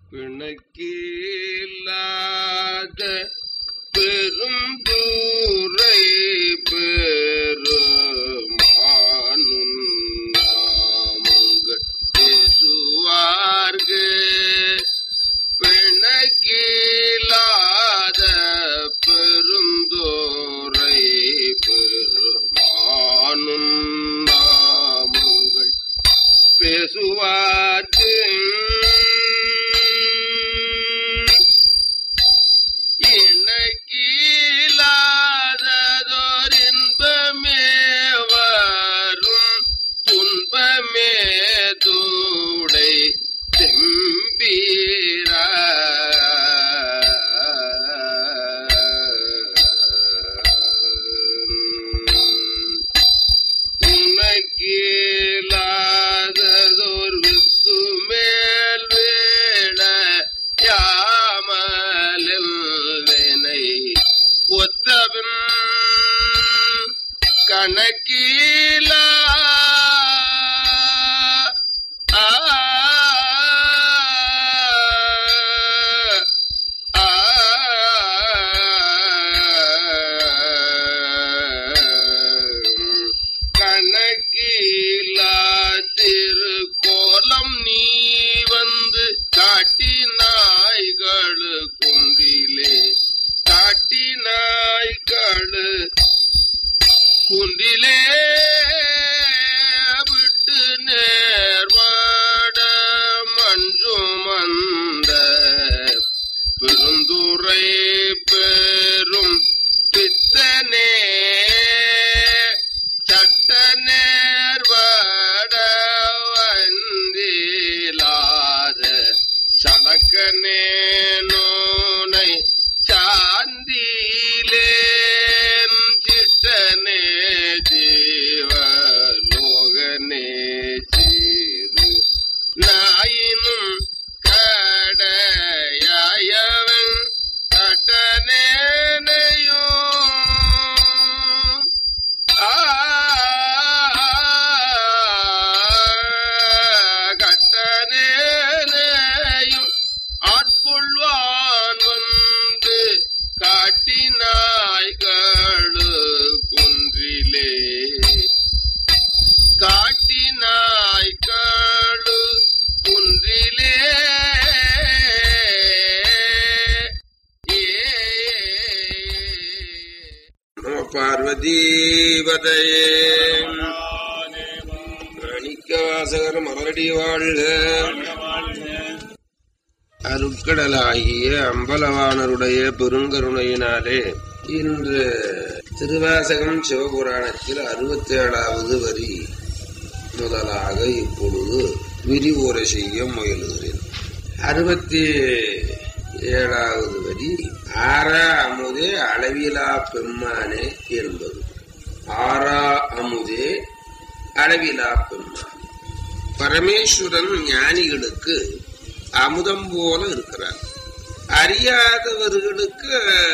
பிணக்கில்லாத பெரும்பூரை பெருமானும் நாமங்கள் பேசுவார்கு பிணக்கில்லாத பெருந்தோரை பெருமானும் நாமங்கள் பேசுவார்க்கு இணக்கிலாததோர் இன்பமே வரும் துன்பமே தூடை செம்பீரா உனக்கிலாததோர் வித்து மேல் வேள யாமலில் வினை ஒத்தபின் கணக்கிலா ஆ ஆ கணக்கிலா திருக்கோலம் நீ வந்து காட்டினாய்கள் குன்றிலே காட்டினாய்கள் குன்றிலே விட்டு நேர்வாட மஞ்சும் அந்த பெருந்துரை பெரும் பித்தனே சட்ட நேர்வாட வந்திலாத சடக்கனே நோனை சாந்திலேன் சிட்டனே ஜீவலோகனே சீரு நாயினும் கடையாயவன் கட்டனேனையும் ஆ கட்டனேனையும் ஆட்கொள்வான் வந்து காட்டினாய்களு குன்றிலே காட்டினாய்களு குன்றிலே நம பார்வதீபதையே மாணிக்கவாசகர் மலரடி வாழ்க அருட்கடலாகிய அம்பலவாணருடைய பெருங்கருணையினாலே இன்று திருவாசகம் சிவபுராணத்தில் அறுபத்தி ஏழாவது வரி முதலாக இப்பொழுது விரிவுரை செய்ய முயலுகிறேன் அறுபத்தி ஏழாவது வரி ஆறா அமுதே அளவிலா பெம்மானே என்பது ஆறா அமுதே அளவிலா பெம்மான் பரமேஸ்வரன் ஞானிகளுக்கு அமுதம் போல இருக்கிறார் அறியாதவர்களுக்கு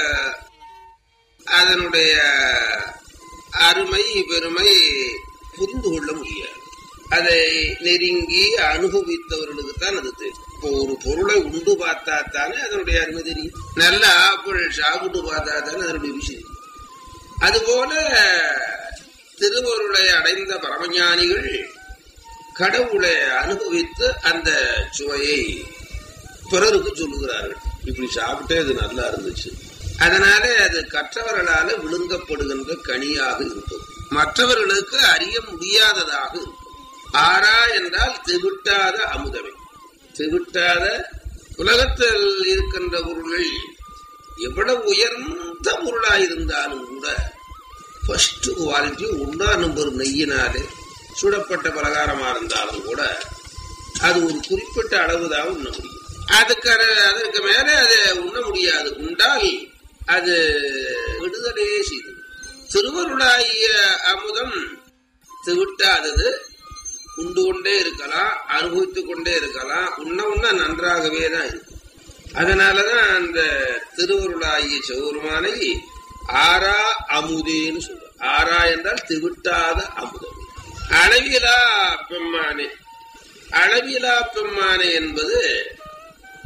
அதனுடைய அருமை பெருமை புரிந்து கொள்ள முடியாது அதை நெருங்கி அனுபவித்தவர்களுக்கு தான் அது தெரியும் இப்போ ஒரு பொருளை உண்டு பார்த்தா தானே அதனுடைய அருமை தெரியும் நல்ல ஆப்பிள் சாப்பிட்டு பார்த்தா தானே அதனுடைய ருசி தெரியும் அதுபோல திருவருளை அடைந்த பரமஞானிகள் கடவுளை அனுபவித்து அந்த சுவையை பிறருக்கு சொல்லுகிறார்கள் இப்படி சாப்பிட்டே அது நல்லா இருந்துச்சு அதனால அது கற்றவர்களால விழுங்கப்படுகின்ற கனியாக இருக்கும் மற்றவர்களுக்கு அறிய முடியாததாக இருக்கும் ஆறா என்றால் தெவிட்டாத அமுதமே தெவிட்டாத உலகத்தில் இருக்கின்ற பொருள்கள் எவ்வளவு உயர்ந்த பொருளாயிருந்தாலும் கூட ஃபர்ஸ்ட் குவாலிட்டி ஒன்றா நம்பர் நெய்யினாலே சுடப்பட்ட பலகாரமா இருந்தாலும் கூட அது ஒரு குறிப்பிட்ட அளவுதான் உண்ண முடியும் அதுக்கு அர- அதற்கு மேலே அதை உண்ண முடியாது உண்டால் அது விடுதலையே செய்து திருவருளாகிய அமுதம் திவிட்டாதது உண்டு கொண்டே இருக்கலாம் அனுபவித்துக் கொண்டே இருக்கலாம் உண்ண உண்ண நன்றாகவே தான் இருக்கும் அதனாலதான் அந்த திருவருளாகிய சிவருமானை ஆரா அமுதேன்னு சொல்ற ஆரா என்றால் திவிட்டாத அமுதம் அளவிலா பெம்மானே அளவிலா பெம்மானே என்பது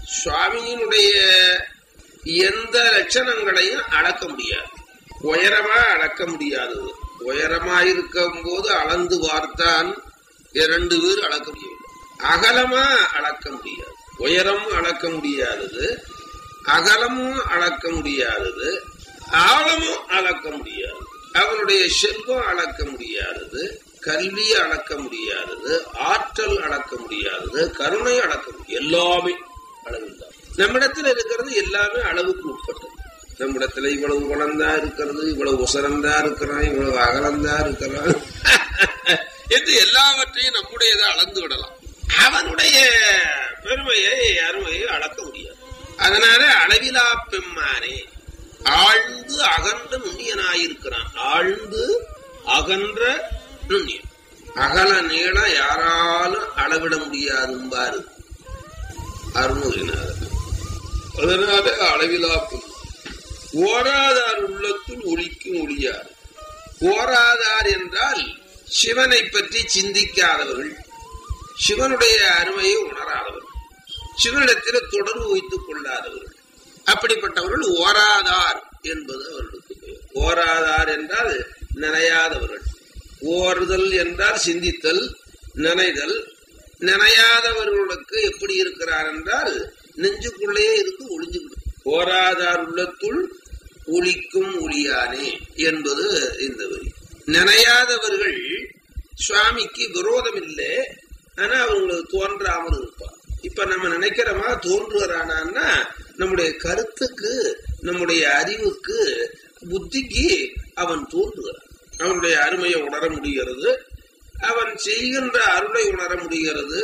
சுவாமியினுடைய எந்த லட்சணங்களையும் அளக்க முடியாது உயரமா அளக்க முடியாதது உயரமா இருக்கும் போது அளந்து பார்த்தான் இரண்டு பேர் அளக்க முடியும் அகலமா அளக்க முடியாது உயரம் அளக்க முடியாதது அகலமும் அளக்க முடியாதது ஆழமும் அளக்க முடியாது அவனுடைய செல்வம் அளக்க முடியாதது கல்வி அளக்க முடியாதது ஆற்றல் அளக்க முடியாதது கருணை அளக்க முடியாது எல்லாமே அளவில்தான் நம்மிடத்துல இருக்கிறது எல்லாமே அளவுக்கு உட்பட்டது நம்மிடத்துல இவ்வளவு குணந்தா இருக்கிறது இவ்வளவு உசரந்தா இருக்கிறான் இவ்வளவு அகலந்தா இருக்கிறான் என்று எல்லாவற்றையும் நம்முடையதை அளந்து விடலாம் அவனுடைய பெருமையை அருமையை அளக்க முடியாது அதனால அளவிலா பெம்மானே ஆழ்ந்து அகன்ற நுண்ணியனாயிருக்கிறான் ஆழ்ந்து அகன்ற நுண்ணியன் அகல நீளம் யாராலும் அளவிட முடியாதும்பாரு அருணகிரிநாதர் அதனால அளவிலா பெண் ஓராதார் உள்ளத்துள் ஒளிக்கும் ஒளியார் ஓராதார் என்றால் சிவனை பற்றி சிந்திக்காதவர்கள் சிவனுடைய அருமையை உணராதவர்கள் சிவனிடத்தில் தொடர்பு வைத்துக் கொள்ளாதவர்கள் அப்படிப்பட்டவர்கள் ஓராதார் என்பது அவர்களுக்கு பெயர் ஓராதார் என்றால் நினையாதவர்கள் ஓறுதல் என்றால் சிந்தித்தல் நினைதல் நினையாதவர்களுக்கு எப்படி இருக்கிறார் என்றால் நெஞ்சுக்குள்ளேயே இருந்து ஒளிஞ்சுவிடும் ஓராதார் உள்ளத்துள் ஒளிக்கும் ஒளியானே என்பது இந்த வரி நினையாதவர்கள் சுவாமிக்கு விரோதம் இல்லை ஆனா அவங்களுக்கு தோன்றாமல் இருப்பார் இப்ப நம்ம நினைக்கிறோமா தோன்றுகிறானா நம்முடைய கருத்துக்கு நம்முடைய அறிவுக்கு புத்திக்கு அவன் தோன்றுகிறான் அவனுடைய அருமையை உணர முடிகிறது அவன் செய்கின்ற அருளை உணர முடிகிறது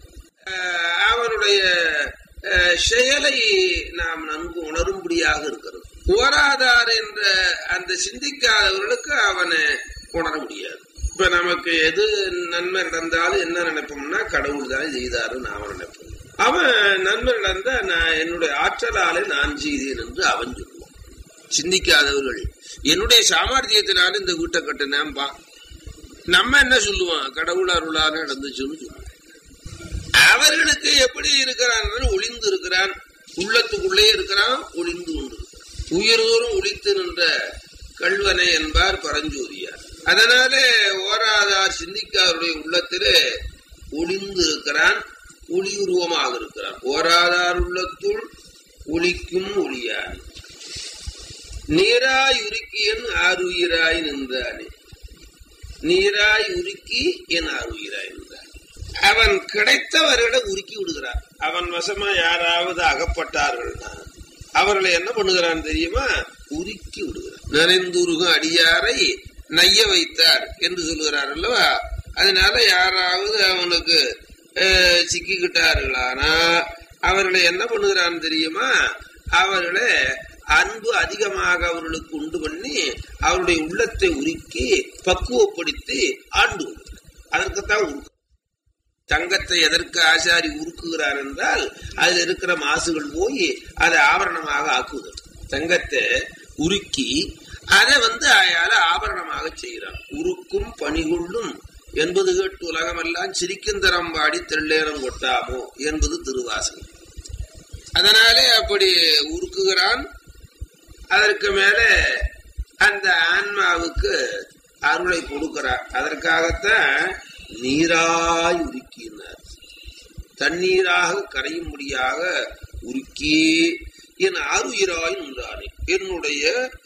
அவனுடைய செயலை நாம் நன்கு உணரும்படியாக இருக்கிறது ஓராதார் என்ற அந்த சிந்திக்காதவர்களுக்கு அவனை உணர முடியாது இப்ப நமக்கு எது நன்மை நடந்தாலும் என்ன நினைப்போம்னா கடவுள் தான் செய்தாரு நாம நினைப்போம் அவன் நன்மை நடந்தா நான் என்னுடைய ஆற்றலாலே நான் செய்தேன் என்று அவன் சொல்லுவான் சிந்திக்காதவர்கள் என்னுடைய சாமர்த்தியத்தினால இந்த வீட்டை கட்டினேன்பா நம்ம என்ன சொல்லுவான் கடவுள் அருளான நடந்துச்சுன்னு சொல்லுவான் அவர்களுக்கு எப்படி இருக்கிறான் ஒளிந்து இருக்கிறான் உள்ளத்துக்குள்ளே இருக்கிறான் ஒளிந்து கொண்டு உயிர்தோறும் ஒளித்து நின்ற கல்வனை என்பார் பரஞ்சோதியார் அதனாலே ஓராதார் சிந்திக்காருடைய உள்ளத்திலே ஒளிந்து இருக்கிறான் ஒளி உருவமாக இருக்கிறான் ஓராதார் உள்ளத்துள் ஒளிக்கும் ஒளியான் நீராய் உருக்கியன் ஆறுயிராய் நின்றானே நீராய் உருக்கி என் ஆறுயிராய் நின்றான் அவன் கிடைத்தவர்களை உருக்கி விடுகிறான் அவன் வசமா யாராவது அகப்பட்டார்கள்னா அவர்களை என்ன பண்ணுகிறான் தெரியுமா உருக்கி விடுகிறான் நனைந்துருகும் அடியாரை நைய வைத்தார் என்று சொல்லுகிறார் அல்லவா அதனால யாராவது அவனுக்கு சிக்கிக்கிட்டார்களானா அவர்களை என்ன பண்ணுகிறான் தெரியுமா அவர்களை அன்பு அதிகமாக அவர்களுக்கு உண்டு பண்ணி அவருடைய உள்ளத்தை உருக்கி பக்குவப்படுத்தி ஆண்டு அதற்குத்தான் உருக்கு தங்கத்தை எதற்கு ஆசாரி உருக்குகிறார் என்றால் அதில் இருக்கிற மாசுகள் போய் அதை ஆபரணமாக ஆக்குவது தங்கத்தை உருக்கி அதை வந்து அயால ஆபரணமாக செய்கிறான் உருக்கும் பணிகொள்ளும் என்பது கேட்டு உலகமெல்லாம் சிரிக்குந்தரம் பாடி தெள்ளேரம் கொட்டாமோ என்பது திருவாசகம் அதனாலே அப்படி உருக்குகிறான் அதற்கு மேல அந்த ஆன்மாவுக்கு அருளை கொடுக்கிறார் அதற்காகத்தான் நீராய் உருக்கினார் தண்ணீராக கரையும்படியாக உருக்கி என் ஆறுயிராய் நின்றானே என்னுடைய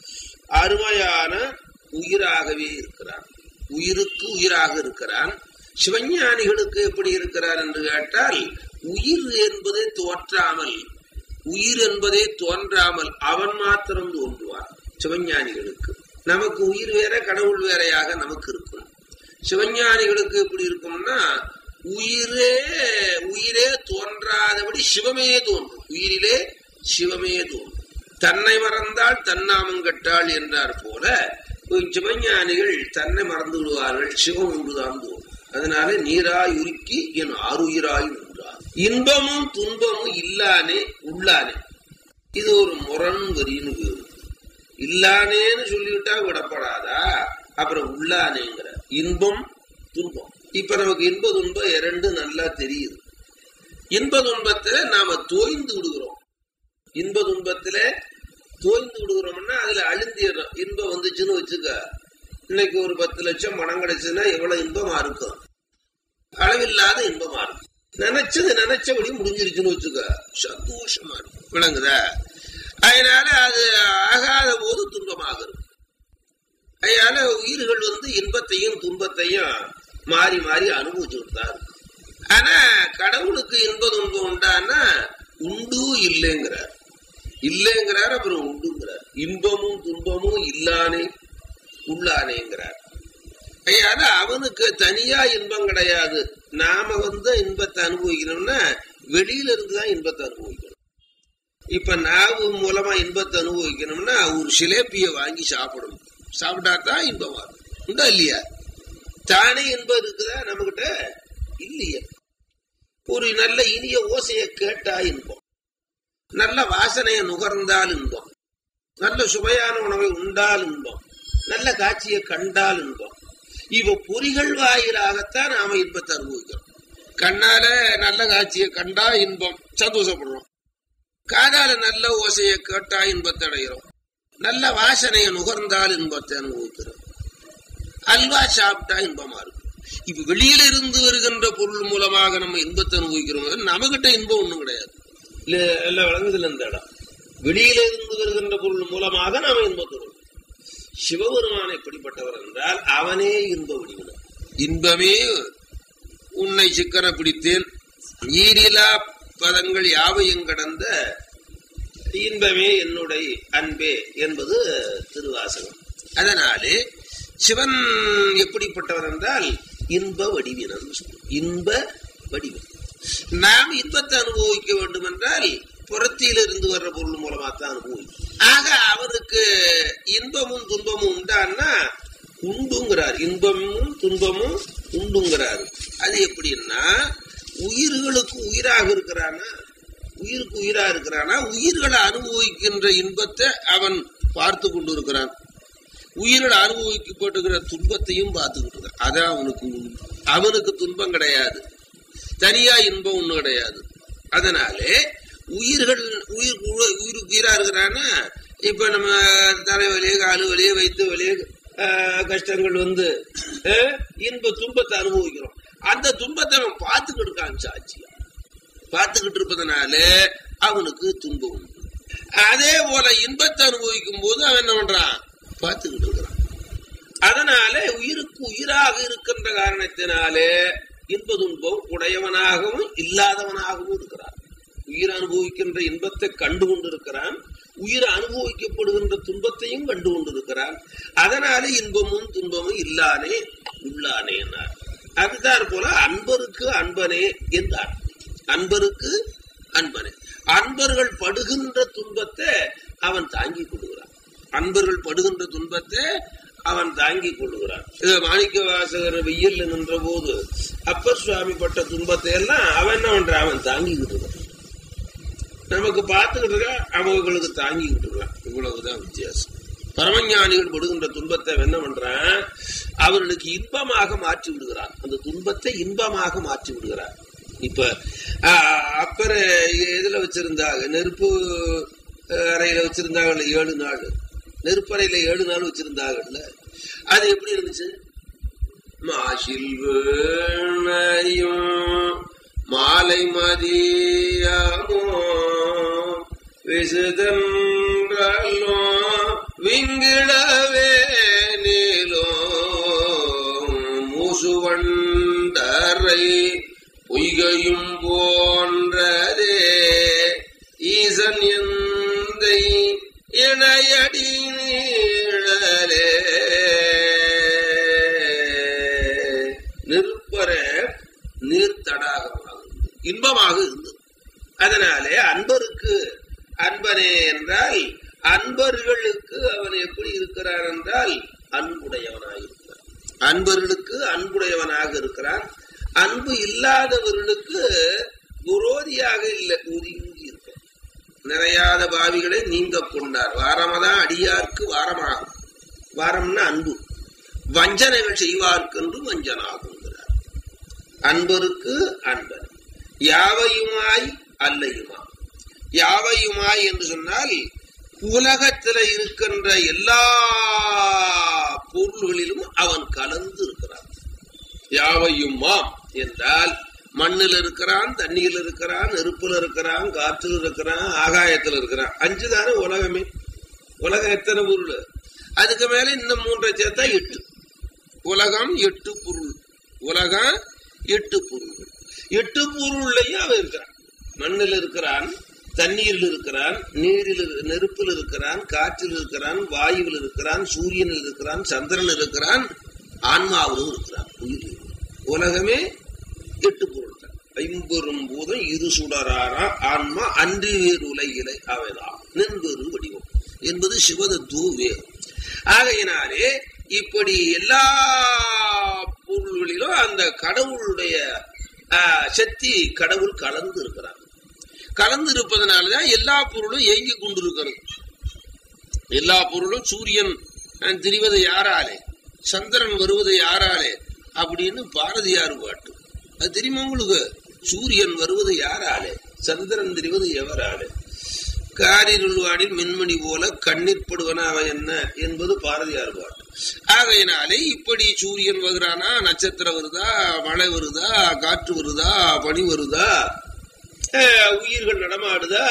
அருமையான உயிராகவே இருக்கிறான் உயிருக்கு உயிராக இருக்கிறான் சிவஞானிகளுக்கு எப்படி இருக்கிறார் என்று கேட்டால் உயிர் என்பதே தோற்றாமல் உயிர் என்பதே தோன்றாமல் அவன் மாத்திரம் தோன்றுவான் சிவஞானிகளுக்கு நமக்கு உயிர் வேற கடவுள் வேறையாக நமக்கு இருக்கும் சிவஞானிகளுக்கு எப்படி இருக்கும்னா உயிரே உயிரே தோன்றாதபடி சிவமே தோன்றும் உயிரிலே சிவமே தோன்றும் தன்னை மறந்தால் தன்னாமம் கட்டாள் என்றார் போல சிவஞானிகள் தன்னை மறந்து விடுவார்கள் சிவம் ஒன்றுதான் தோன்றும் அதனால நீராய் உருக்கி என் ஆறுயிராய் நின்றார் இன்பமும் துன்பமும் இல்லானே உள்ளானே இது ஒரு முரண் வரின்னு பேரு இல்லானேன்னு சொல்லிவிட்டா விடப்படாதா அப்புறம் உள்ளானேங்கிற இன்பம் துன்பம் இப்ப நமக்கு இன்ப துன்பம் இரண்டு நல்லா தெரியுது இன்ப துன்பத்துல நாம தோய்ந்து விடுகிறோம் இன்ப துன்பத்துல தோய்ந்து விடுகிறோம்னா அதுல அழுந்திடுறோம் இன்பம் வந்துச்சுன்னு வச்சுக்க இன்னைக்கு ஒரு பத்து லட்சம் பணம் கிடைச்சுன்னா எவ்வளவு இன்பமா இருக்கும் அளவில்லாத இன்பமா இருக்கும் நினைச்சது நினைச்சபடி முடிஞ்சிருச்சுன்னு வச்சுக்க சந்தோஷமா இருக்கும் விளங்குதா அதனால அது ஆகாத போது துன்பமாக இருக்கும் அதனால உயிர்கள் வந்து இன்பத்தையும் துன்பத்தையும் மாறி மாறி அனுபவிச்சுட்டு தான் இருக்கு ஆனா கடவுளுக்கு இன்ப துன்பம் உண்டானா உண்டு இல்லைங்கிறார் இல்லைங்கிறார் அப்புறம் உண்டுங்கிறார் இன்பமும் துன்பமும் இல்லானே உள்ளானேங்கிறார் அதனால அவனுக்கு தனியா இன்பம் கிடையாது நாம வந்து இன்பத்தை அனுபவிக்கணும்னா வெளியில இருந்துதான் இன்பத்தை அனுபவிக்கணும் இப்ப நாவு மூலமா இன்பத்தை அனுபவிக்கணும்னா ஒரு சிலேப்பிய வாங்கி சாப்பிடணும் சாப்பிட்டா தான் இன்பம் வரும் உண்டா இல்லையா தானே இன்பம் இருக்குதா நம்ம கிட்ட இல்லையா ஒரு நல்ல இனிய ஓசையை கேட்டா இன்பம் நல்ல வாசனையை நுகர்ந்தால் இன்பம் நல்ல சுவையான உணவை உண்டால் இன்பம் நல்ல காட்சியை கண்டால் இன்பம் இவ பொறிகள் வாயிலாகத்தான் நாம இன்பத்தை அனுபவிக்கிறோம் கண்ணால நல்ல காட்சியை கண்டா இன்பம் சந்தோஷப்படுறோம் காதால நல்ல ஓசையை கேட்டா இன்பத்தை அடைகிறோம் நல்ல வாசனையை நுகர்ந்தால் இன்பத்தை அனுபவிக்கிறோம் அல்வா சாப்பிட்டா இன்பமா இருக்கும் இப்ப வெளியில இருந்து வருகின்ற பொருள் மூலமாக நம்ம இன்பத்தை அனுபவிக்கிறோம் நம்ம கிட்ட இன்பம் ஒண்ணும் கிடையாது இல்ல எல்லாம் விளங்குதுல இந்த இடம் வெளியில இருந்து வருகின்ற பொருள் மூலமாக நாம இன்பத்தை அனுபவிக்கிறோம். சிவபெருமான் எப்படிப்பட்டவர் என்றால் அவனே இன்ப வடிவினர் இன்பமே உன்னை சிக்கன பிடித்தேன் ஈரிலா பதங்கள் யாவையும் கடந்த இன்பமே என்னுடைய அன்பே என்பது திருவாசகம் அதனாலே சிவன் எப்படிப்பட்டவர் என்றால் இன்ப வடிவினர் இன்ப வடிவம் நாம் இன்பத்தை அனுபவிக்க வேண்டும் என்றால் புறத்திலிருந்து வர்ற பொருள் மூலமா தான் அனுபவிக்கும் ஆக அவருக்கு இன்பமும் துன்பமும் உண்டான்னா உண்டுங்கிறார் இன்பமும் துன்பமும் உண்டுங்கிறார் அது எப்படின்னா உயிர்களுக்கு உயிராக இருக்கிறானா உயிருக்கு உயிரா இருக்கிறானா உயிர்களை அனுபவிக்கின்ற இன்பத்தை அவன் பார்த்து கொண்டு இருக்கிறான் உயிர்கள் அனுபவிக்கப்பட்டுகிற துன்பத்தையும் பார்த்துக்கிட்டு இருக்கான் அதான் அவனுக்கு உண்டு. அவனுக்கு துன்பம் கிடையாது தனியா இன்பம் ஒண்ணு கிடையாது அதனாலே உயிர்கள் உயிர் உ- உயிருக்கு உயிரா இருக்கிறான்னா இப்ப நம்ம தலைவலியே காலு வலியே வைத்து வலியே ஆஹ், கஷ்டங்கள் வந்து ஆஹ், இன்ப துன்பத்தை அனுபவிக்கிறோம் அந்த துன்பத்தை அவன் பார்த்துக்கிட்டு இருக்கான் சாட்சியா பார்த்துக்கிட்டு இருப்பதனால அவனுக்கு துன்பம் உண்டு அதே போல இன்பத்தை அனுபவிக்கும் போது அவன் என்ன பண்றான் பார்த்துக்கிட்டு இருக்கிறான் அதனால உயிருக்கு உயிராக இருக்கின்ற காரணத்தினாலே இன்ப துன்பம் உடையவனாகவும் இல்லாதவனாகவும் இருக்கிறான் உயிர் அனுபவிக்கின்ற இன்பத்தை கண்டு கொண்டிருக்கிறான் உயிர் அனுபவிக்கப்படுகின்ற துன்பத்தையும் கண்டு கொண்டிருக்கிறான் அதனால இன்பமும் துன்பமும் இல்லானே உள்ளானே என்றார் அதுதான் போல அன்பருக்கு அன்பனே என்றார் அன்பருக்கு அன்பனே அன்பர்கள் படுகின்ற துன்பத்தை அவன் தாங்கிக் கொள்கிறான் அன்பர்கள் படுகின்ற துன்பத்தை அவன் தாங்கிக் கொள்கிறான் இது மாணிக்க வாசகர் வெயில்ல நின்ற போது அப்பர் சுவாமி பட்ட துன்பத்தை எல்லாம் அவன் என்ன பண்றான் அவன் தாங்கிக்கிட்டு இருக்கான் நமக்கு பார்த்துக்கிட்டு இருக்கா அவங்களுக்கு தாங்கிக்கிட்டு இருக்கான் இவ்வளவுதான் வித்தியாசம் பரமஞானிகள் படுகின்ற துன்பத்தை அவன் என்ன பண்றான் அவர்களுக்கு இன்பமாக மாற்றி விடுகிறான் அந்த துன்பத்தை இன்பமாக மாற்றி விடுகிறான் இப்ப ஆஹ், அப்பர் எதுல வச்சிருந்தாங்க நெருப்பு அஹ், அறையில வச்சிருந்தாங்கல்ல ஏழு நாள் நெருப்பறையில ஏழு நாள் வச்சிருந்தாங்கல்ல அது எப்படி இருந்துச்சு மாசில் வேணையும் மாலை மதியமோ விசுதன்றலோ விங்கிடவே நீலோ மூசுவண்டரை பொய்கையும் போன்றதே ஈசன் எந்தை இணையடி நீழலே நிற்பர நீர் தடாகமாக இன்பமாக இருந்தது அதனாலே அன்பருக்கு அன்பனே என்றால் அன்பர்களுக்கு அவன் எப்படி இருக்கிறான் என்றால் அன்புடையவனாக இருக்கிறான் அன்பர்களுக்கு அன்புடையவனாக இருக்கிறான் அன்பு இல்லாதவர்களுக்கு விரோதியாக இல்லை ஒதுங்கி இருப்பான் நிறையாத பாவிகளை நீங்க கொண்டார் வாரமதான் அடியார்க்கு வாரமாகும் வாரம்னா அன்பு வஞ்சனைகள் செய்வார்க்கென்று வஞ்சனாகுங்கிறார் அன்பருக்கு அன்பன் யாவையுமாய் அல்லையுமா யாவையுமாய் என்று சொன்னால் உலகத்துல இருக்கின்ற எல்லா பொருள்களிலும் அவன் கலந்து இருக்கிறான் யாவையுமாம் என்றால் மண்ணில் இருக்கிறான் தண்ணியில் இருக்கிறான் நெருப்புல இருக்கிறான் காற்றில் இருக்கிறான் ஆகாயத்தில் இருக்கிறான் அஞ்சு தானே உலகமே உலகம் எத்தனை பொருள் அதுக்கு மேல இன்னும் மூன்றை சேர்த்தா எட்டு உலகம் எட்டு பொருள் உலகம் எட்டு பொருள் எட்டு பொருள்லையும் அவன் இருக்கிறான் மண்ணில் இருக்கிறான் தண்ணீரில் இருக்கிறான் நீரில் இரு- நெருப்பில் இருக்கிறான் காற்றில் இருக்கிறான் வாயுவில் இருக்கிறான் சூரியனில் இருக்கிறான் சந்திரன் இருக்கிறான் ஆன்மாவிலும் இருக்கிறான் உயிர் உலகமே எட்டு பொருள் தான் ஐம்பெரும் பூதம் இரு சுடராரா ஆன்மா அன்று வேறு உலகிலை அவைதான் நின்பெரு வடிவம் என்பது சிவதத்துவ வேகம் ஆகையினாலே இப்படி எல்லா பொருள்களிலும் அந்த கடவுளுடைய ஆஹ், சக்தி கடவுள் கலந்து இருக்கிறார் கலந்து இருப்பதனாலதான் எல்லா பொருளும் இயங்கி கொண்டிருக்கிறது எல்லா பொருளும் சூரியன் அஹ், திரிவது யாராலே சந்திரன் வருவது யாராலே அப்படின்னு பாரதியார் பாட்டு அது தெரியுமா உங்களுக்கு சூரியன் வருவது யாராலே சந்திரன் தெரிவது எவராலே காரிருள்வானில் மின்மணி போல கண்ணீர்ப்படுவன அவன் என்ன என்பது பாரதியார் பாட்டு ஆகையினாலே இப்படி சூரியன் வருகிறானா நட்சத்திரம் வருதா மழை வருதா காற்று வருதா பனி வருதா அஹ், உயிர்கள் நடமாடுதா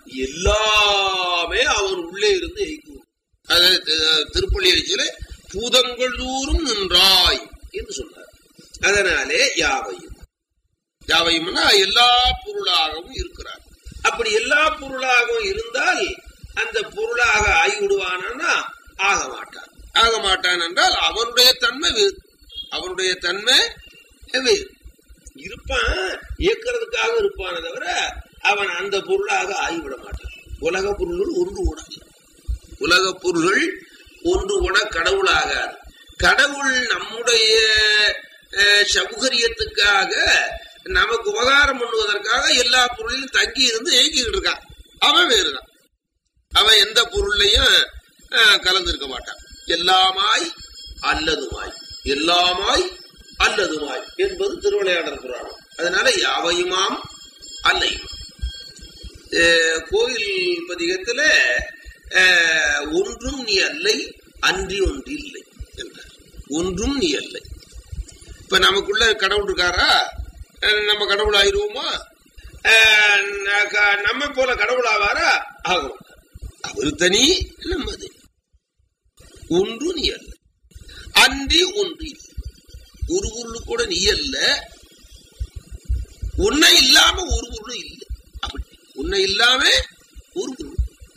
எல்லாமே அவர் உள்ளே இருந்து இயக்கும் அது அஹ், திருப்பள்ளி எழுச்சியில பூதங்கள் தூரும் நின்றாய் என்று சொன்னார் அதனாலே யாவையும் யாவையும்னா எல்லா பொருளாகவும் இருக்கிறார் அப்படி எல்லா பொருளாகவும் இருந்தால் அந்த பொருளாக ஆகிவிடுவானா ஆக மாட்டான் ஆக மாட்டான் என்றால் அவனுடைய தன்மை வேறு அவனுடைய தன்மை வேறு இருப்பான் இயக்கிறதுக்காக இருப்பானே தவிர அவன் அந்த பொருளாக ஆகிவிட மாட்டான் உலக பொருள்கள் ஒன்று கூட அல்ல. உலக பொருள்கள் ஒன்று கூட கடவுளாகாது கடவுள் நம்முடைய அஹ், சௌகரியத்துக்காக நமக்கு உபகாரம் பண்ணுவதற்காக எல்லா பொருளையும் தங்கி இருந்து இயக்கிக்கிட்டு இருக்கான் அவன் வேறுதான் அவன் எந்த பொருளையும் அஹ், கலந்திருக்க மாட்டான் எல்லாமாய் அல்லதுமாய் எல்லாமாய் அல்லதுமாய் என்பது திருவிளையாடல் புராணம் அதனால யாவையுமாம் அல்லையும் அஹ், கோயில் பதிகத்துல அஹ், ஒன்றும் நீ அல்லை அன்றி ஒன்று இல்லை என்றார் ஒன்றும் நீ அல்லை இப்ப நமக்குள்ள கடவுள் இருக்காரா அஹ், நம்ம கடவுள் ஆயிருவோமா அஹ், ந- க- நம்ம போல கடவுள் ஆவாரா ஆக மாட்டார் அவர் தனி நம்மது ஒன்று நீ அல்ல அன்றி ஒன்று இல்லை ஒரு பொருள் கூட நீ அல்ல உன்னை இல்லாம ஒரு பொருளும் இல்லை அப்படி உன்னை இல்லாம ஒரு பொருள்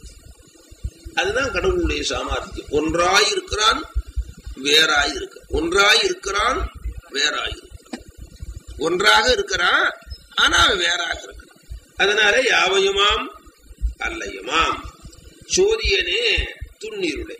அதுதான் கடவுளுடைய சாமர்த்தியம் ஒன்றாய் இருக்கிறான் வேறாய் இருக்க ஒன்றாய் இருக்கிறான் வேறாய் இருக்கிறான் ஒன்றாக இருக்கிறான் ஆனா அவன் வேறாக இருக்கிறான் அதனால யாவையுமாம் அல்லையுமாம் சோதியனே துண்ணீருளே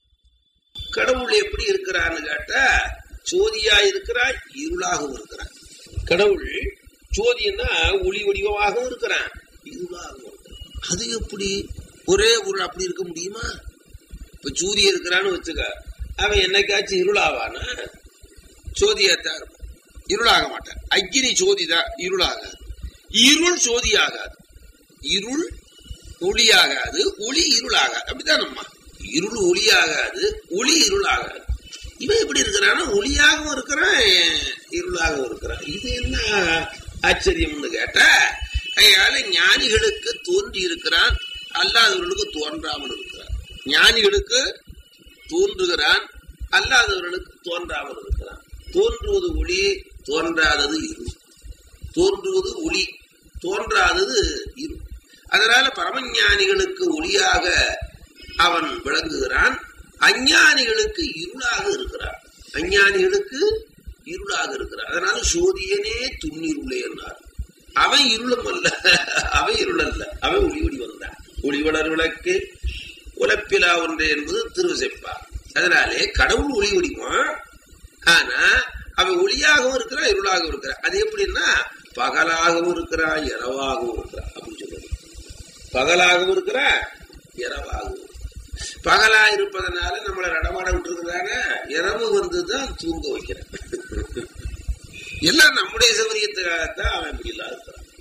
கடவுள் எப்படி இருக்கிறான்னு கேட்டா சோதியா இருக்கிறான் இருளாகவும் இருக்கிறான் கடவுள் சோதின்னா ஒளி வடிவமாகவும் இருக்கிறான் இருளாகவும் இருக்கிறான் அது எப்படி ஒரே பொருள் அப்படி இருக்க முடியுமா இப்ப சூரிய இருக்கிறான்னு வச்சுக்க அவன் என்னைக்காச்சும் இருளாவானா சோதியாத்தான் இருப்பான் இருளாக மாட்டான் அக்னி சோதிதான் இருளாகாது இருள் சோதியாகாது இருள் ஒளியாகாது ஒளி இருளாகாது அப்படிதான் நம்ம இருள் ஒளியாகாது ஒளி இருளாகாது இவன் எப்படி இருக்கிறான்னா ஒளியாகவும் இருக்கிறான் இருளாகவும் இருக்கிறான் இது என்ன ஆச்சரியம்னு கேட்டா அதனால ஞானிகளுக்கு தோன்றி இருக்கிறான் அல்லாதவர்களுக்கு தோன்றாமல் இருக்கிறான் ஞானிகளுக்கு தோன்றுகிறான் அல்லாதவர்களுக்கு தோன்றாமல் இருக்கிறான் தோன்றுவது ஒளி தோன்றாதது இருள் தோன்றுவது ஒளி தோன்றாதது இருள் அதனால பரமஞானிகளுக்கு ஒளியாக அவன் விளங்குகிறான் அஞ்ஞானிகளுக்கு இருளாக இருக்கிறான் அஞ்ஞானிகளுக்கு இருளாக இருக்கிறான் அதனால சோதியனே துண்ணீருளே என்றார் அவன் இருளும் அல்ல அவன் இருள் அல்ல அவன் ஒளி ஒளி வந்தான் ஒளிவளர் விளக்கு உலப்பிலா ஒன்றே என்பது திருவிசைப்பா அதனாலே கடவுள் ஒளி ஒளிவான் ஆனா அவன் ஒளியாகவும் இருக்கிறான் இருளாகவும் இருக்கிறான் அது எப்படின்னா பகலாகவும் இருக்கிறான் இரவாகவும் இருக்கிறான் அப்படின்னு சொல்றது பகலாகவும் இருக்கிறான் இரவாகவும் பகலா இருப்பதனால நம்மளை நடமாட விட்டுருக்கிறாங்க இரவு வந்துதான் தூங்க வைக்கிறேன் எல்லாம் நம்முடைய சௌகரியத்துக்காகத்தான் அவன் இப்படி எல்லாம் இருக்கிறான்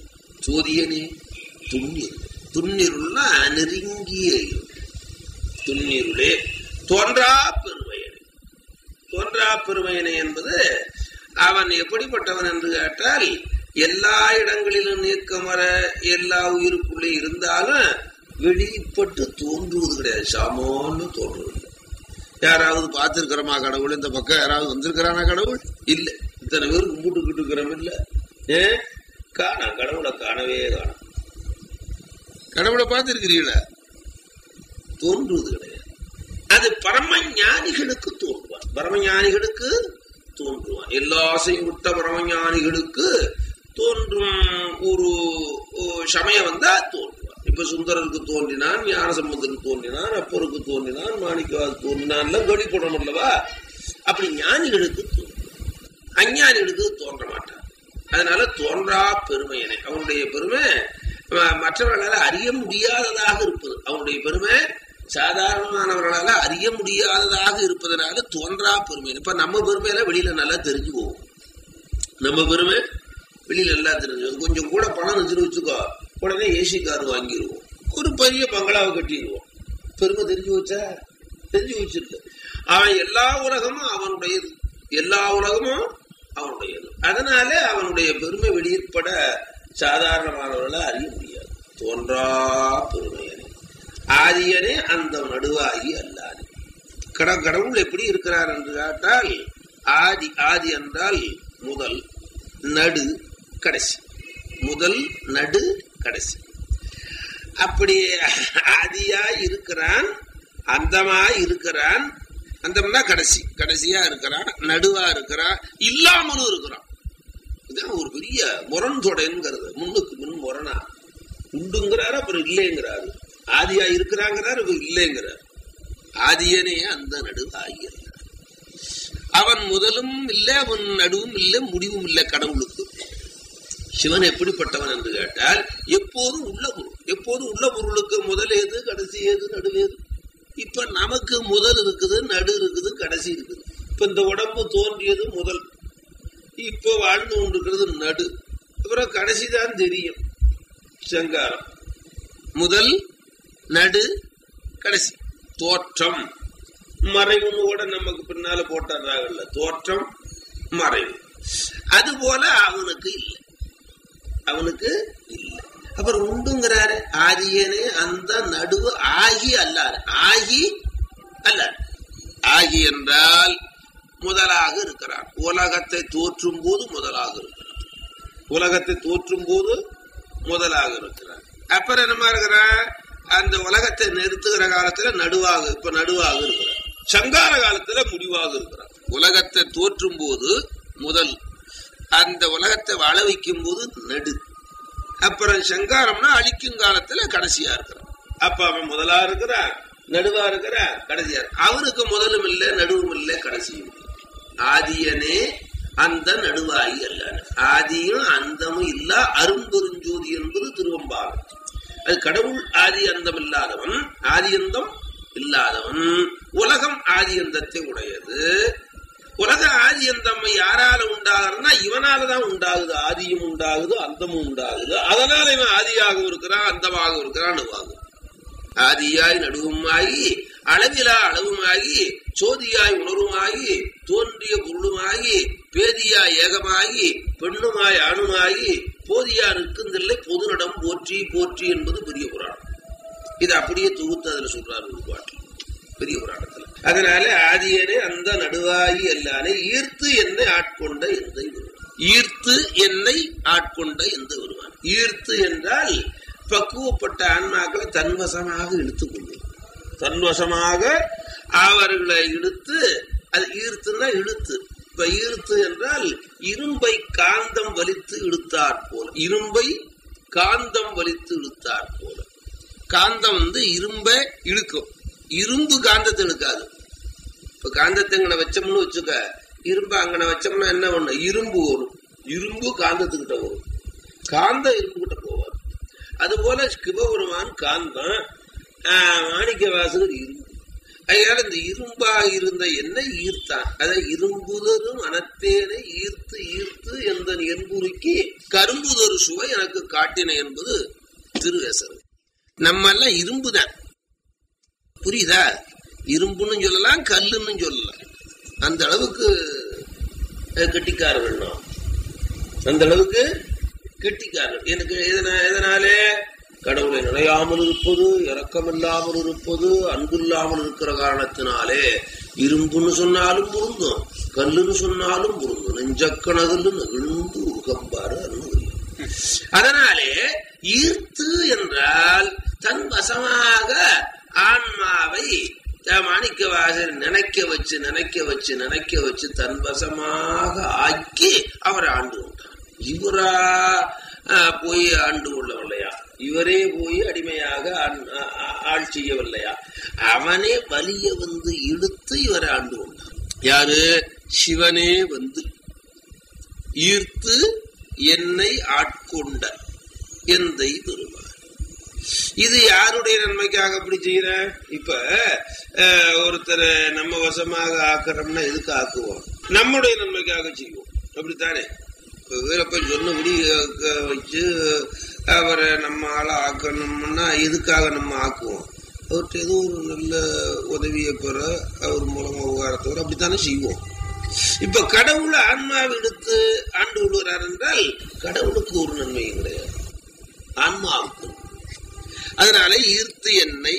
சோதியனே துண்ணீர் துண்ணீருள்னா நெருங்கிய இருள். துண்ணீருளே தோன்றா பெருமையனே தோன்றா பெருமையனே என்பது அவன் எப்படிப்பட்டவன் என்று கேட்டால் எல்லா இடங்களிலும் நீக்கமர எல்லா உயிருக்குள்ளே இருந்தாலும் வெளிப்பட்டு தோன்றுவது கிடையாது சாமான்னு தோன்றுவது யாராவது பார்த்திருக்கிறோமா கடவுள் இந்த பக்கம் யாராவது வந்திருக்கிறானா கடவுள் இல்ல இத்தனை பேர் கும்பிட்டுக்கிட்டு இருக்கிறோம் இல்ல ஏ காணா கடவுளை காணவே காணோம் கடவுளை பார்த்திருக்கிறீங்களா தோன்றுவது கிடையாது அது பரம ஞானிகளுக்கு தோன்றுவான் பரம ஞானிகளுக்கு தோன்றுவான் எல்லா ஆசையும் விட்ட பரம ஞானிகளுக்கு தோன்றும் ஒரு ஒரு சமயம் வந்தா தோன்றுவான் இப்ப சுந்தரருக்கு தோன்றினான் ஞான சம்பந்தருக்கு தோன்றினான் அப்பருக்கு தோன்றினான் மாணிக்கவாது தோன்றினான் வெளிப்படம் அல்லவா அப்படி ஞானிகளுக்கு தோன்றும் அஞ்ஞானிகளுக்கு தோன்ற மாட்டான் அதனால தோன்றா பெருமையனை அவனுடைய பெருமை ம- மற்றவர்களால அறிய முடியாததாக இருப்பது அவனுடைய பெருமை சாதாரணமானவர்களால அறிய முடியாததாக இருப்பதனால தோன்றா பெருமை இப்ப நம்ம பெருமையில வெளியில நல்லா தெரிஞ்சு போகும் நம்ம பெருமை வெளியில எல்லாம் தெரிஞ்சு கொஞ்சம் கூட பணம் இருந்துச்சுன்னு வச்சுக்கோ உடனே ஏசி கார் வாங்கிடுவோம் ஒரு பெரிய பங்களாவை கட்டிடுவோம் பெருமை தெரிஞ்சு வச்சா தெரிஞ்சு வச்சிருக்கு அவன் எல்லா உலகமும் அவனுடையது எல்லா உலகமும் அவனுடையது அதனால அவனுடைய பெருமை வெளியிற்பட சாதாரணமானவர்களை அறிய முடியாது தோன்றா பெருமையனே ஆதியனே அந்த நடுவாகி அல்லாது கட கடவுள் எப்படி இருக்கிறார் என்று கேட்டால் ஆதி ஆதி என்றால் முதல் நடு கடைசி முதல் நடு கடைசி அப்படி ஆதியா இருக்கிறான் அந்தமா இருக்கிறான் அந்தம்னா கடைசி கடைசியா இருக்கிறான் நடுவா இருக்கிறான் இல்லாமலும் இருக்கிறான் இதான் ஒரு பெரிய முரண் தொடைங்கிறது முன்னுக்கு முன் முரணா உண்டுங்கிறாரு அப்புறம் இல்லைங்கிறாரு ஆதியா இருக்கிறாங்கிறாரு இப்ப இல்லைங்கிறார் ஆதியனே அந்த நடுவாகிய அவன் முதலும் இல்லை அவன் நடுவும் இல்லை முடிவும் இல்லை கடவுளுக்கு சிவன் எப்படிப்பட்டவன் என்று கேட்டால் எப்போதும் உள்ள பொருள் எப்போதும் உள்ள பொருளுக்கு முதல் ஏது கடைசி ஏது நடுவு ஏது இப்ப நமக்கு முதல் இருக்குது நடு இருக்குது கடைசி இருக்குது இப்ப இந்த உடம்பு தோன்றியது முதல் இப்ப வாழ்ந்து கொண்டிருக்கிறது நடு அப்புறம் கடைசி தான் தெரியும் சங்காரம் முதல் நடு கடைசி தோற்றம் மறைவுன்னு கூட நமக்கு பின்னால போட்டுறாங்கல்ல தோற்றம் மறைவு அது போல அவனுக்கு இல்லை அவனுக்கு இல்லை அப்புறம் உண்டுங்கிறாரு ஆதியனே அந்த நடுவு ஆகி அல்லாரு ஆகி அல்லார் ஆகி என்றால் முதலாக இருக்கிறான் உலகத்தை தோற்றும் போது முதலாக இருக்கிறான் உலகத்தை தோற்றும் போது முதலாக இருக்கிறான் அப்புறம் என்னமா இருக்கிறான் அந்த உலகத்தை நிறுத்துகிற காலத்துல நடுவாக இப்ப நடுவாக இருக்கிறான் சங்கார காலத்துல முடிவாக இருக்கிறான் உலகத்தை தோற்றும் போது முதல் அந்த உலகத்தை வாழ வைக்கும் போது நடு அப்புறம் சங்காரம்னா அழிக்கும் காலத்துல கடைசியா இருக்கிறான் அப்ப அவன் முதலா இருக்கிறான் நடுவா இருக்கிறான் கடைசியா இருக்கு. அவனுக்கு முதலும் இல்லை நடுவும் இல்லை கடைசியும் இல்லை ஆதியனே அந்த நடுவாகி அல்ல ஆதியும் அந்தமும் இல்ல அரும்பெருஞ்சோதி என்பது திருவம்பாகும் அது கடவுள் ஆதி அந்தம் இல்லாதவன் ஆதி அந்தம் இல்லாதவன் உலகம் ஆதி அந்தத்தை உடையது உலக ஆதி அந்தம் யாரால உண்டாகிறதுனா இவனாலதான் உண்டாகுது ஆதியும் உண்டாகுது அந்தமும் உண்டாகுது அதனால இவன் ஆதியாகவும் இருக்கிறான் அந்தமாகவும் இருக்கிறான் நடுவாகும் ஆதியாய் நடுவுமாகி அளவிலா அளவுமாகி சோதியாய் உணர்வுமாகி தோன்றிய பொருளுமாகி பேதியாய் ஏகமாகி பெண்ணுமாய் ஆணுமாகி போதியா நிற்குந்தில்லை பொது நடம் போற்றி போற்றி என்பது பெரிய புராணம் இது அப்படியே தொகுத்து அதுல சொல்றாரு ஒரு பாட்டில் பெரிய புராணத்துல அதனால ஆதியனே அந்த நடுவாகி எல்லானே ஈர்த்து என்னை ஆட்கொண்ட எந்த ஈர்த்து என்னை ஆட்கொண்ட எந்த வருவான் ஈர்த்து என்றால் பக்குவப்பட்ட ஆன்மாக்களை தன்வசமாக இழுத்துக் கொள்வது தன்வசமாக அவர்களை இழுத்து அது ஈர்த்துன்னா இழுத்து இப்ப ஈர்த்து என்றால் இரும்பை காந்தம் வலித்து இழுத்தாற் போல இரும்பை காந்தம் வலித்து இழுத்தாற் போல காந்தம் வந்து இரும்பை இழுக்கும் இரும்பு காந்தத்தை இழுக்காது இப்ப காந்தத்தை இங்கன வச்சோம்னு வச்சுக்க இரும்பு அங்கன வச்சோம்னா என்ன ஒண்ணு இரும்பு வரும் இரும்பு காந்தத்துக்கிட்ட வரும் காந்தம் இரும்பு கிட்ட போவார் அது போல சிவபெருமான் காந்தம் ஆஹ், மாணிக்க வாசகர் இரும்பு அதனால இந்த இரும்பா இருந்த என்ன ஈர்த்தான் அதை இரும்புதரும் அனத்தேனை ஈர்த்து ஈர்த்து எந்த என்புருக்கி கரும்புதொரு சுவை எனக்கு காட்டின என்பது திருவேசரம் நம்ம எல்லாம் இரும்புதான் புரியுதா இரும்புன்னு சொல்லலாம் கல்லுன்னு சொல்லலாம் அந்த அளவுக்கு அஹ், கெட்டிக்காரர்கள் நாம் அந்த அளவுக்கு கெட்டிக்காரர்கள் எனக்கு எதனா- எதனாலே கடவுளை நினையாமல் இருப்பது இரக்கமில்லாமல் இருப்பது அன்பில்லாமல் இருக்கிற காரணத்தினாலே இரும்புன்னு சொன்னாலும் பொருந்தும் கல்லுன்னு சொன்னாலும் பொருந்தும் நெஞ்சக்கணகல்லு நெகிழ்ந்து உருகம்பாரு அருணகிரி அதனாலே ஈர்த்து என்றால் தன் வசமாக ஆன்மாவை த- மாணிக்கவாசர் நினைக்க வச்சு நினைக்க வச்சு நினைக்க வச்சு தன் வசமாக ஆக்கி அவர் ஆண்டு கொண்டார் இவரா ஆஹ், போய் ஆண்டு கொள்ளவில்லையா இவரே போய் அடிமையாக ஆண்- ஆ- ஆ- ஆள் செய்யவில்லையா அவனே வலிய வந்து இழுத்து இவரை ஆண்டு கொண்டார் யாரு சிவனே வந்து ஈர்த்து என்னை ஆட்கொண்ட எந்தை பெருமான் இது யாருடைய நன்மைக்காக அப்படி செய்யற இப்ப அஹ், ஒருத்தரை நம்ம வசமாக ஆக்குறோம்னா எதுக்கு ஆக்குவோம் நம்முடைய நன்மைக்காக செய்வோம் அப்படித்தானே இப்ப வீரப்ப சொன்னபடி அஹ், க- வச்சு அவரை நம்ம ஆளை ஆக்கணும்னா எதுக்காக நம்ம ஆக்குவோம் அவர்கிட்ட ஏதோ ஒரு நல்ல உதவியை பெற அவர் மூலமா உபகாரத்தோடு அப்படித்தானே செய்வோம் இப்ப கடவுள் ஆன்மாவை எடுத்து ஆண்டு கொள்கிறார் என்றால் கடவுளுக்கு ஒரு நன்மையும் கிடையாது ஆன்மாவுக்கு அதனால ஈர்த்து என்னை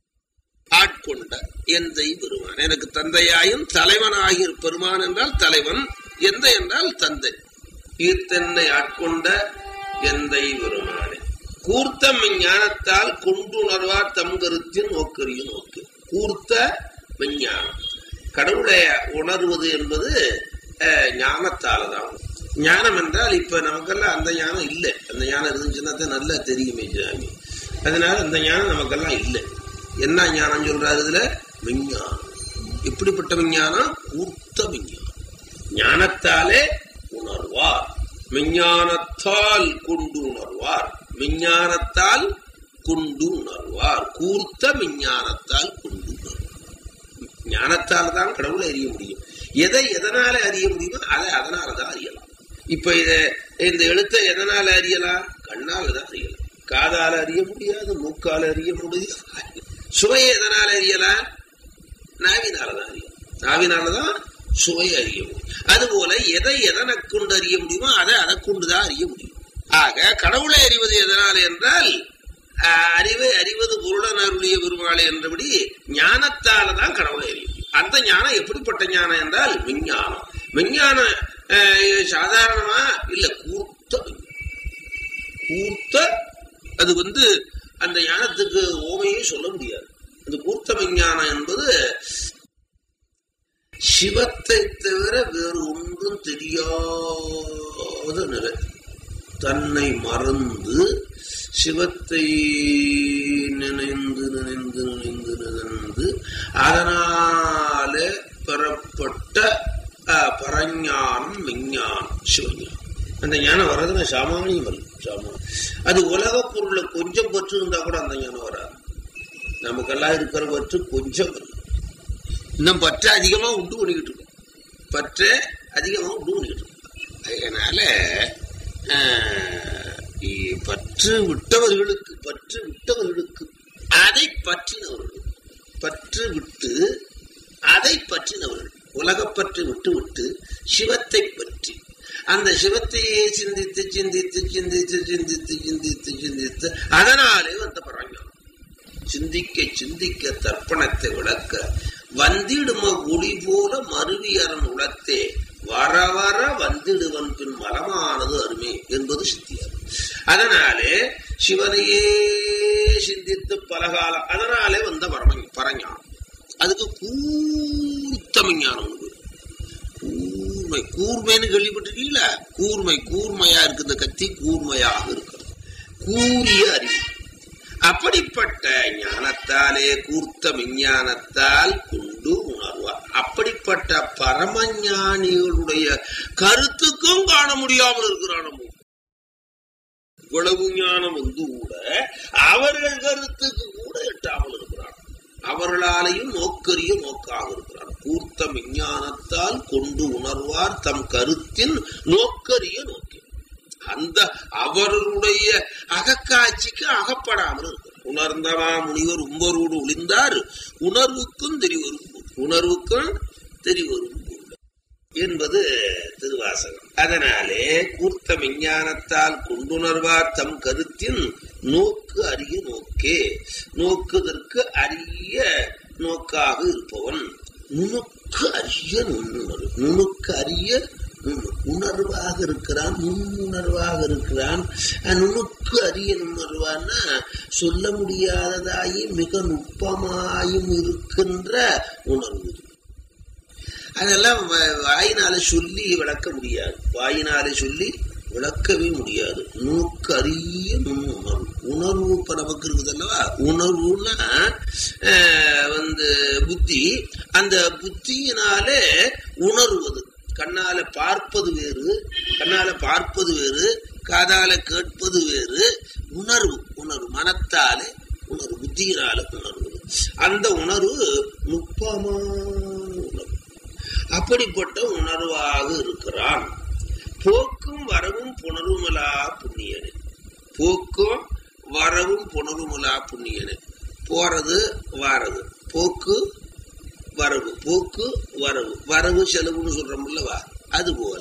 ஆட்கொண்ட எந்தை பெருமான் எனக்கு தந்தையாயும் தலைவனாகிய பெருமான் என்றால் தலைவன் எந்த என்றால் தந்தை ஈர்த்தென்னை ஆட்கொண்ட எந்தை பெருமானே கூர்த்த ஞானத்தால் கொண்டுணர்வார் தம் கருத்தின் நோக்கரிய நோக்கு கூர்த்த விஞ்ஞானம் கடவுளை உணர்வது என்பது அஹ், ஞானத்தால தான் ஞானம் என்றால் இப்ப நமக்கெல்லாம் அந்த ஞானம் இல்லை அந்த ஞானம் இருந்துச்சுன்னா தான் நல்லா தெரியுமே சாமி அதனால அந்த ஞானம் நமக்கெல்லாம் இல்லை என்ன ஞானம் சொல்றாரு இதுல விஞ்ஞானம் எப்படிப்பட்ட விஞ்ஞானம் கூர்த்த விஞ்ஞானம் ஞானத்தாலே உணர்வார் விஞ்ஞானத்தால் கொண்டு உணர்வார் விஞ்ஞானத்தால் கொண்டு உணர்வார் கூர்த்த விஞ்ஞானத்தால் கொண்டு உணர்வார் ஞானத்தால் தான் கடவுளை அறிய முடியும் எதை எதனால அறிய முடியுமோ அதை அதனால தான் அறியலாம் இப்ப இத இந்த எழுத்தை எதனால அறியலாம் கண்ணால தான் அறியலாம் காதால அறிய முடியாது மூக்கால அறிய முடியாது சுவையை எதனால அறியலாம் நாவினால தான் அறியலாம் நாவினால தான் சுவை அறிய முடியும் அதுபோல எதை எதனை கொண்டு அறிய முடியுமோ அதை அதை கொண்டுதான் அறிய முடியும் ஆக கடவுளை அறிவது எதனால என்றால் ஆஹ், அறிவை அறிவது பொருளன் அருளிய பெருமாளை என்றபடி ஞானத்தால தான் கடவுளை அறிய முடியும் அந்த ஞானம் எப்படிப்பட்ட ஞானம் என்றால் விஞ்ஞானம் விஞ்ஞானம் ஆஹ், சாதாரணமா இல்ல கூர்த்த விஞ்ஞானம். கூர்த்த அது வந்து அந்த ஞானத்துக்கு ஓமையே சொல்ல முடியாது அந்த கூர்த்த விஞ்ஞானம் என்பது சிவத்தை தவிர வேறு ஒன்றும் தெரியாத நிலை தன்னை மறந்து சிவத்தை நினைந்து நினைந்து நினைந்து நினைந்து அதனால பெறப்பட்ட அஹ், பரஞானம் விஞ்ஞானம் சிவஞானம் அந்த ஞானம் வர்றதுன்னா சாமானியம் அல்ல சாமானியம் அது உலக பொருளை கொஞ்சம் பற்று இருந்தா கூட அந்த ஞானம் வராது நமக்கெல்லாம் இருக்கிற பற்று கொஞ்சம் இல்லை இன்னும் பற்று அதிகமா உண்டு பண்ணிக்கிட்டு இருக்கோம் பற்று அதிகமா உண்டு பண்ணிக்கிட்டு இருக்கோம் அதனால ஆஹ், இ- பற்று விட்டவர்களுக்கு பற்று விட்டவர்களுக்கு அதை பற்றினவர்கள் பற்று விட்டு அதை பற்றினவர்கள் உலகப்பற்று விட்டு விட்டு சிவத்தை பற்றி அந்த சிவத்தையே சிந்தித்து சிந்தித்து சிந்தித்து சிந்தித்து சிந்தித்து சிந்தித்து அதனாலே வந்த பரஞானம் சிந்திக்க சிந்திக்க தர்ப்பணத்தை விளக்க வந்திடும ஒளி போல மருவியரன் உளத்தே வர வர வந்திடுவன் பின் மலமானது அருமை என்பது சித்தியார் அதனாலே சிவனையே சிந்தித்து பலகாலம் அதனாலே வந்த பரம பரஞானம் அதுக்கு கூர்த்த விஞ்ஞானம் உண்டு கூர்மை கூர்மைன்னு கேள்விப்பட்டிருக்கீங்களா கூர்மை கூர்மையா இருக்கு இந்த கத்தி கூர்மையாக இருக்கிறது கூறிய அறிவு அப்படிப்பட்ட ஞானத்தாலே கூர்த்த விஞ்ஞானத்தால் கொண்டு உணர்வார் அப்படிப்பட்ட பரமஞானிகளுடைய கருத்துக்கும் காண முடியாமல் இருக்கிறான் நம்ம இவ்வளவு ஞானம் வந்து கூட அவர்கள் கருத்துக்கு கூட எட்டாமல் இருக்கிறான் அவர்களாலையும் நோக்கரிய நோக்காக இருக்கிறார் கூர்த்த விஞ்ஞானத்தால் கொண்டு உணர்வார் தம் கருத்தின் நோக்கரிய நோக்கி அந்த அவர்களுடைய அகக்காட்சிக்கு அகப்படாமல் இருக்கிறார் உணர்ந்தவா முனிவர் உம்பரோடு ஒளிந்தார் உணர்வுக்கும் தெரிவரும் உணர்வுக்கும் தெரிவரும் என்பது திருவாசகம் அதனாலே கூர்த்த விஞ்ஞானத்தால் கொண்டுணர்வார் தம் கருத்தின் நோக்கு அரிய நோக்கே நோக்குதற்கு அரிய நோக்காக இருப்பவன் நுணுக்கு அரிய நுண்ணுணர்வு நுணுக்கு அரிய நுண்ணு- உணர்வாக இருக்கிறான் நுண்ணுணர்வாக இருக்கிறான் அஹ் நுணுக்கு அரிய நுண்ணர்வான்னா சொல்ல முடியாததாயி மிக நுட்பமாயும் இருக்கின்ற உணர்வு இது. அதெல்லாம் வ- வாயினால சொல்லி விளக்க முடியாது வாயினால சொல்லி விளக்கவே முடியாது நுணுக்கு அரிய நுண்ணுணர்வு உணர்வு இப்ப நமக்கு இருக்குது அல்லவா உணர்வுன்னா அஹ், வந்து புத்தி அந்த புத்தியினாலே உணர்வது கண்ணால பார்ப்பது வேறு கண்ணால பார்ப்பது வேறு காதால கேட்பது வேறு உணர்வு உணர்வு மனத்தாலே உணர்வு புத்தியினால உணர்வு அந்த உணர்வு நுட்பமான உணர்வு அப்படிப்பட்ட உணர்வாக இருக்கிறான் போக்கும் வரவும் புணர்வுமலா புண்ணியனே போக்கும் வரவும் புணர்வுமலா புண்ணியனே போறது வாரது போக்கு வரவு போக்கு வரவு வரவு செலவுன்னு சொல்றோம்லவா அது போல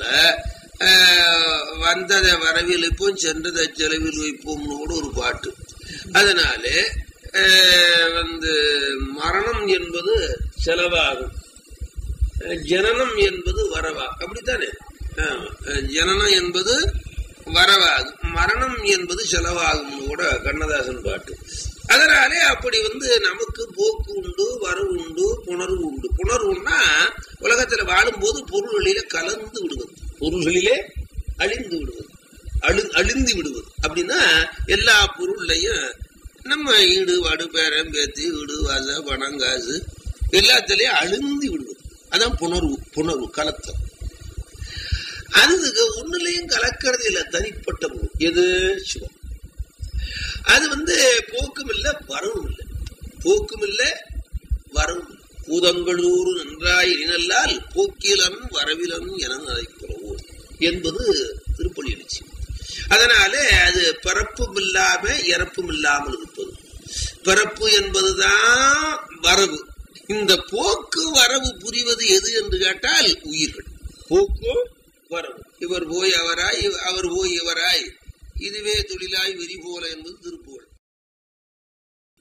வந்ததை வரவில் வைப்போம் சென்றதை செலவில் வைப்போம்னு கூட ஒரு பாட்டு அதனாலே ஆஹ், வந்து மரணம் என்பது செலவாகும் ஜனனம் என்பது வரவா அப்படித்தானே ஆமா. ஜனனம் என்பது வரவாகும் மரணம் என்பது செலவாகும் கூட கண்ணதாசன் பாட்டு அதனாலே அப்படி வந்து நமக்கு போக்கு உண்டு வரவு உண்டு புணர்வு உண்டு புணர்வுன்னா உலகத்துல வாழும்போது பொருள்களிலே கலந்து விடுவது பொருள்களிலே அழிந்து விடுவது அழு அழிந்து விடுவது அப்படின்னா எல்லா பொருள்லையும் நம்ம ஈடு வாடு பேரம் பேத்தி வீடு வாச பணம் காசு எல்லாத்துலயும் அழுந்தி விடுவது அதான் புணர்வு புணர்வு கலத்தல் அதுக்கு ஒண்ணுலயும் கலக்கிறது இல்ல தனிப்பட்ட பொருள் எது சிவம் அது வந்து போக்கும் இல்ல வரவும் இல்லை போக்கும் இல்ல வரவும் இல்லை. பூதங்களூர் நன்றாய் இனல்லால் போக்கிலன் வரவிலன் என அழைக்கிறோம் என்பது திருப்பள்ளி எழுச்சி அதனாலே அது பிறப்பும் இல்லாம இறப்பும் இல்லாமல் இருப்பது பிறப்பு என்பதுதான் வரவு இந்த போக்கு வரவு புரிவது எது என்று கேட்டால் உயிர்கள் போக்கு வரவு இவர் போய் அவராய் இவ- அவர் போய் இவராய் இதுவே தொழிலாய் வெறி போல என்பது திருப்புகழ்